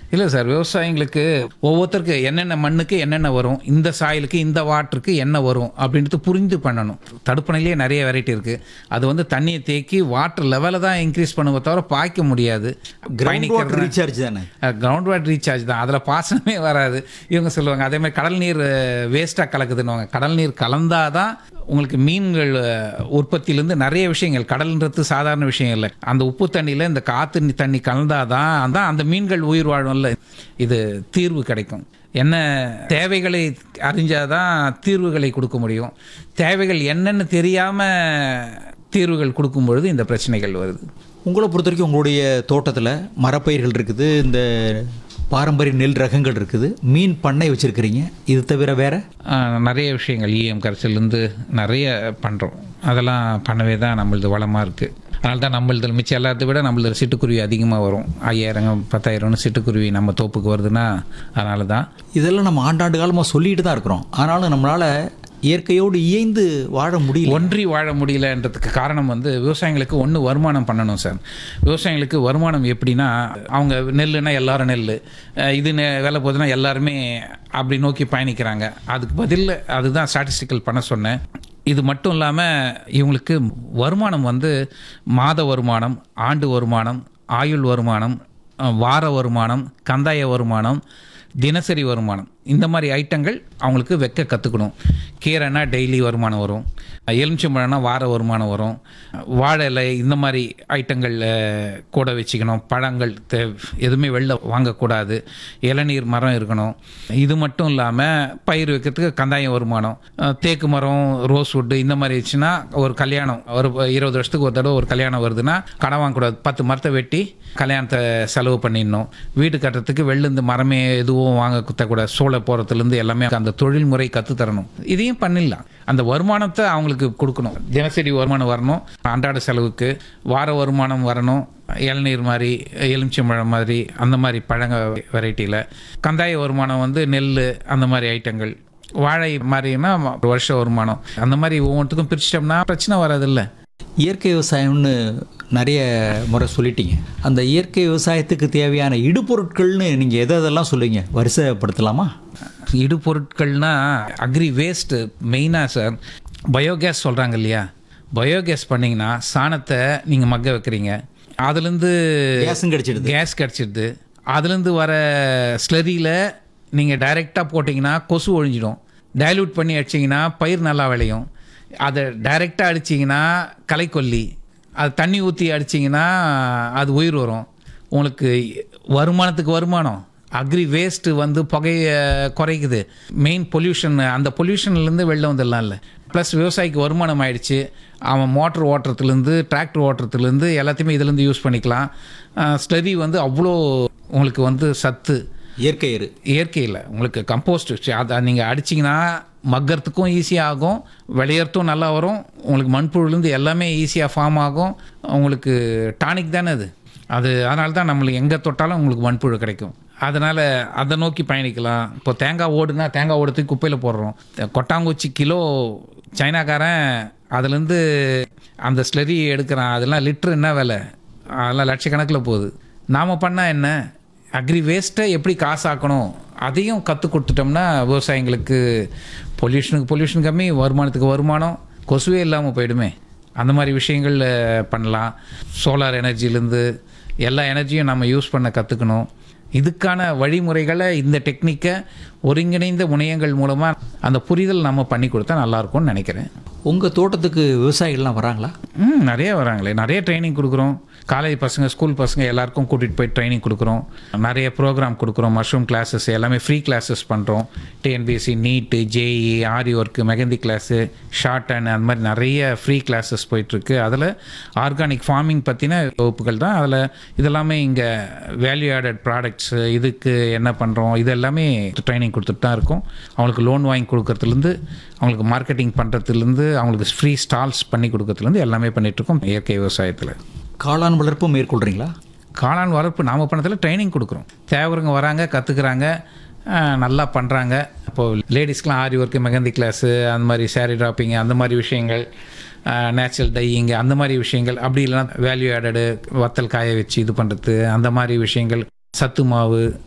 இல்லை சார் விவசாயிங்களுக்கு ஒவ்வொருத்தருக்கு என்னென்ன மண்ணுக்கு என்னென்ன வரும் இந்த சாயலுக்கு இந்த வாட்டருக்கு என்ன வரும் அப்படின்றது புரிந்து பண்ணணும் தடுப்பணையிலேயே நிறைய வெரைட்டி இருக்குது அது வந்து தண்ணியை தேக்கி வாட்டர் லெவலை தான் இன்க்ரீஸ் பண்ணுவதை தவிர பாய்க்க முடியாது கிரவுண்ட் வாட்டர் ரீசார்ஜ் தானே கிரவுண்ட் வாட்டர் ரீசார்ஜ் தான் அதில் பாசனமே வராது இவங்க சொல்லுவாங்க அதே மாதிரி கடல் நீர் வேஸ்ட்டாக கலக்குதுன்னுவாங்க கடல் நீர் கலந்தாதான் தான் உங்களுக்கு மீன்கள் அஹ், உற்பத்தியிலேருந்து நிறைய விஷயங்கள் கடல்ன்றது சாதாரண விஷயம் இல்லை அந்த உப்பு தண்ணியில் இந்த காற்று தண்ணி கலந்தாதான் தான் அந்த மீன்கள் உயிர் வாழும்ல இது தீர்வு கிடைக்கும் என்ன தேவைகளை அறிஞ்சாதான் தீர்வுகளை கொடுக்க முடியும் தேவைகள் என்னன்னு தெரியாமல் தீர்வுகள் கொடுக்கும் பொழுது இந்த பிரச்சனைகள் வருது உங்களை பொறுத்த வரைக்கும் உங்களுடைய தோட்டத்தில் மரப்பயிர்கள் இருக்குது இந்த பாரம்பரிய நெல் ரகங்கள் இருக்குது மீன் பண்ணை வச்சுருக்கிறீங்க இது தவிர வேற ஆஹ், நிறைய விஷயங்கள் இஎம் கரைசல்லேருந்து நிறைய பண்ணுறோம் அதெல்லாம் பண்ணவே தான் நம்மளது வளமாக இருக்குது அதனால தான் நம்மளது மிச்சம் எல்லாத்த விட நம்மளது சிட்டுக்குருவி அதிகமாக வரும் ஐயாயிரம் பத்தாயிரம்னு சிட்டுக்குருவி நம்ம தோப்புக்கு வருதுன்னா அதனால தான் இதெல்லாம் நம்ம ஆண்டாண்டு காலமாக சொல்லிட்டு தான் இருக்கிறோம் ஆனாலும் நம்மளால் இயற்கையோடு இயைந்து வாழ முடியல ஒன்றி வாழ முடியலன்றதுக்கு காரணம் வந்து விவசாயிங்களுக்கு ஒன்று வருமானம் பண்ணணும் சார் விவசாயிங்களுக்கு வருமானம் எப்படின்னா அவங்க நெல்லுனா எல்லாரும் நெல் அஹ் இது நெ- வேலை போகுதுன்னா எல்லாருமே அப்படி நோக்கி பயணிக்கிறாங்க அதுக்கு பதில் அதுதான் ஸ்டாட்டிஸ்டிக்கல் பண்ண சொன்னேன் இது மட்டும் இல்லாமல் இவங்களுக்கு வருமானம் வந்து மாத வருமானம் ஆண்டு வருமானம் ஆயுள் வருமானம் அஹ் வார வருமானம் கந்தாய வருமானம் தினசரி வருமானம் இந்த மாதிரி ஐட்டங்கள் அவங்களுக்கு வைக்க கற்றுக்கணும் கீரைனா டெய்லி வருமானம் வரும் எலுமிச்சம்பழம்னா வார வருமானம் வரும் வாழை இலை இந்த மாதிரி ஐட்டங்கள் அஹ், கூட வச்சுக்கணும் பழங்கள் தே எதுவுமே வெளில வாங்கக்கூடாது இளநீர் மரம் இருக்கணும் இது மட்டும் இல்லாமல் பயிர் வைக்கிறதுக்கு கந்தாயம் வருமானம் அஹ், தேக்கு மரம் ரோஸ் வுட்டு இந்த மாதிரி வச்சுன்னா ஒரு கல்யாணம் ஒரு இருபது வருஷத்துக்கு ஒரு தடவை ஒரு கல்யாணம் வருதுன்னா கடன் வாங்கக்கூடாது பத்து மரத்தை வெட்டி கல்யாணத்தை செலவு பண்ணிடணும் வீடு கட்டுறதுக்கு வெள்ளிருந்து மரமே எதுவும் வாங்க குத்தக்கூடாது சோள போகிறதுலேருந்து எல்லாமே அந்த தொழில்முறை கற்று தரணும் இதையும் பண்ணிடலாம் அந்த வருமானத்தை அவங்களுக்கு கொடுக்கணும் தினசரி வருமானம் வரணும் அன்றாட செலவுக்கு வார வருமானம் வரணும் இளநீர் மாதிரி எலுமிச்சம்பழம் மாதிரி அந்த மாதிரி பழங்க வெரைட்டியில் கந்தாய வருமானம் வந்து நெல் அந்த மாதிரி ஐட்டங்கள் வாழை மாதிரினா ஒரு வருஷ வருமானம் அந்த மாதிரி ஒவ்வொன்றுத்துக்கும் பிரிச்சிட்டோம்னா பிரச்சனை வராதில்ல இயற்கை விவசாயம்னு நிறைய முறை சொல்லிட்டீங்க அந்த இயற்கை விவசாயத்துக்கு தேவையான இடுபொருட்கள்னு நீங்கள் எதை எதெல்லாம் சொல்லுவீங்க வரிசைப்படுத்தலாமா இடுபொருட்கள்னா அக்ரி வேஸ்ட்டு மெயினாக சார் பயோகேஸ் சொல்கிறாங்க இல்லையா பயோகேஸ் பண்ணிங்கன்னா சாணத்தை நீங்கள் மக்க வைக்கிறீங்க அதுலேருந்து கேஸும் கிடைச்சிடுது கேஸ் கிடச்சிடுது அதுலேருந்து வர ஸ்லரியில் நீங்கள் டைரெக்டாக போட்டிங்கன்னா கொசு ஒழிஞ்சிடும் டைல்யூட் பண்ணி அடிச்சிங்கன்னா பயிர் நல்லா விளையும் அதை டைரெக்டாக அடிச்சிங்கன்னா களைக்கொல்லி அது தண்ணி ஊற்றி அடிச்சிங்கன்னா அது உயிர் வரும் உங்களுக்கு வருமானத்துக்கு வருமானம் அக்ரி வேஸ்ட்டு வந்து புகையை குறைக்குது மெயின் பொல்யூஷன் அந்த பொல்யூஷன்லேருந்து வெளில வந்துடலாம்ல ப்ளஸ் விவசாயிக்கு வருமானம் ஆயிடுச்சு அவன் மோட்டர் ஓட்டுறதுலேருந்து டிராக்டர் ஓட்டுறதுலேருந்து எல்லாத்தையுமே இதுலேருந்து யூஸ் பண்ணிக்கலாம் ஸ்டடி வந்து அவ்வளோ உங்களுக்கு வந்து சத்து இயற்கை எரு இயற்கையில் உங்களுக்கு கம்போஸ்ட் அதை நீங்கள் அடிச்சிங்கன்னா மக்கறதுக்கும் ஈஸியாக ஆகும் விளையறதும் நல்லா வரும் உங்களுக்கு மண்புழுலேருந்து எல்லாமே ஈஸியாக ஃபார்ம் ஆகும் உங்களுக்கு டானிக் தானே அது அது அதனால தான் நம்மளுக்கு எங்கே தொட்டாலும் உங்களுக்கு மண்புழு கிடைக்கும் அதனால் அதை நோக்கி பயணிக்கலாம் இப்போ தேங்காய் ஓடுனா தேங்காய் ஓடுறதுக்கு குப்பையில் போடுறோம் கொட்டாங்குச்சி கிலோ சைனாக்காரன் அதுலேருந்து அந்த ஸ்லரி எடுக்கிறான் அதெல்லாம் லிட்ரு என்ன விலை அதெல்லாம் லட்சக்கணக்கில் போகுது நாம் பண்ணால் என்ன அக்ரி வேஸ்ட்டை எப்படி காசாக்கணும் அதையும் கற்றுக் கொடுத்துட்டோம்னா விவசாயிங்களுக்கு பொல்யூஷனுக்கு பொல்யூஷன் கம்மி வருமானத்துக்கு வருமானம் கொசுவே இல்லாமல் போயிடுமே அந்த மாதிரி விஷயங்கள் அஹ், பண்ணலாம் சோலார் எனர்ஜிலேருந்து எல்லா எனர்ஜியும் நம்ம யூஸ் பண்ண கற்றுக்கணும் இதுக்கான வழிமுறைகளை இந்த டெக்னிக்கை ஒருங்கிணைந்த முனையங்கள் மூலமாக அந்த புரிதல் நம்ம பண்ணி கொடுத்தா நல்லாயிருக்கும்னு நினைக்கிறேன் உங்கள் தோட்டத்துக்கு விவசாயிகள்லாம் வராங்களா ம் நிறைய வராங்களே நிறைய ட்ரைனிங் கொடுக்குறோம் காலேஜ் பசங்க ஸ்கூல் பசங்க எல்லாருக்கும் கூட்டிகிட்டு போய் ட்ரைனிங் கொடுக்குறோம் நிறைய ப்ரோக்ராம் கொடுக்குறோம் மஷ்ரூம் கிளாஸஸ் எல்லாமே ஃப்ரீ கிளாஸஸ் பண்ணுறோம் TNPSC NEET JEE aari work mehndi class shorthand அந்த மாதிரி நிறைய ஃப்ரீ கிளாஸஸ் போயிட்டுருக்கு அதில் ஆர்கானிக் ஃபார்மிங் பற்றின வகுப்புகள் தான் அதில் இதெல்லாமே இங்கே வேல்யூ ஆடட் ப்ராடக்ட்ஸ் இதுக்கு என்ன பண்ணுறோம் இது எல்லாமே ட்ரைனிங் கொடுத்துட்டு தான் இருக்கோம் அவங்களுக்கு லோன் வாங்கி கொடுக்கறதுலேருந்து அவங்களுக்கு மார்க்கெட்டிங் பண்ணுறதுலேருந்து அவங்களுக்கு ஃப்ரீ ஸ்டால்ஸ் பண்ணி கொடுக்கறதுலேருந்து எல்லாமே பண்ணிகிட்ருக்கோம் இயற்கை விவசாயத்தில் காளான் வளர்ப்பும் மேற்கொள்கிறீங்களா காளான் வளர்ப்பு நாம பண்ணதில் ட்ரைனிங் கொடுக்குறோம் தேவருங்க வராங்க கற்றுக்குறாங்க நல்லா பண்ணுறாங்க இப்போது லேடிஸ்க்கெலாம் ஆரி ஒர்க்கு மெகந்தி கிளாஸு அந்த மாதிரி சாரி ட்ராப்பிங் அந்த மாதிரி விஷயங்கள் நேச்சுரல் டையிங் அந்த மாதிரி விஷயங்கள் அப்படி இல்லைனா வேல்யூ ஆடடு வத்தல் காய வச்சு இது பண்ணுறது அந்த மாதிரி விஷயங்கள் சத்து மாவு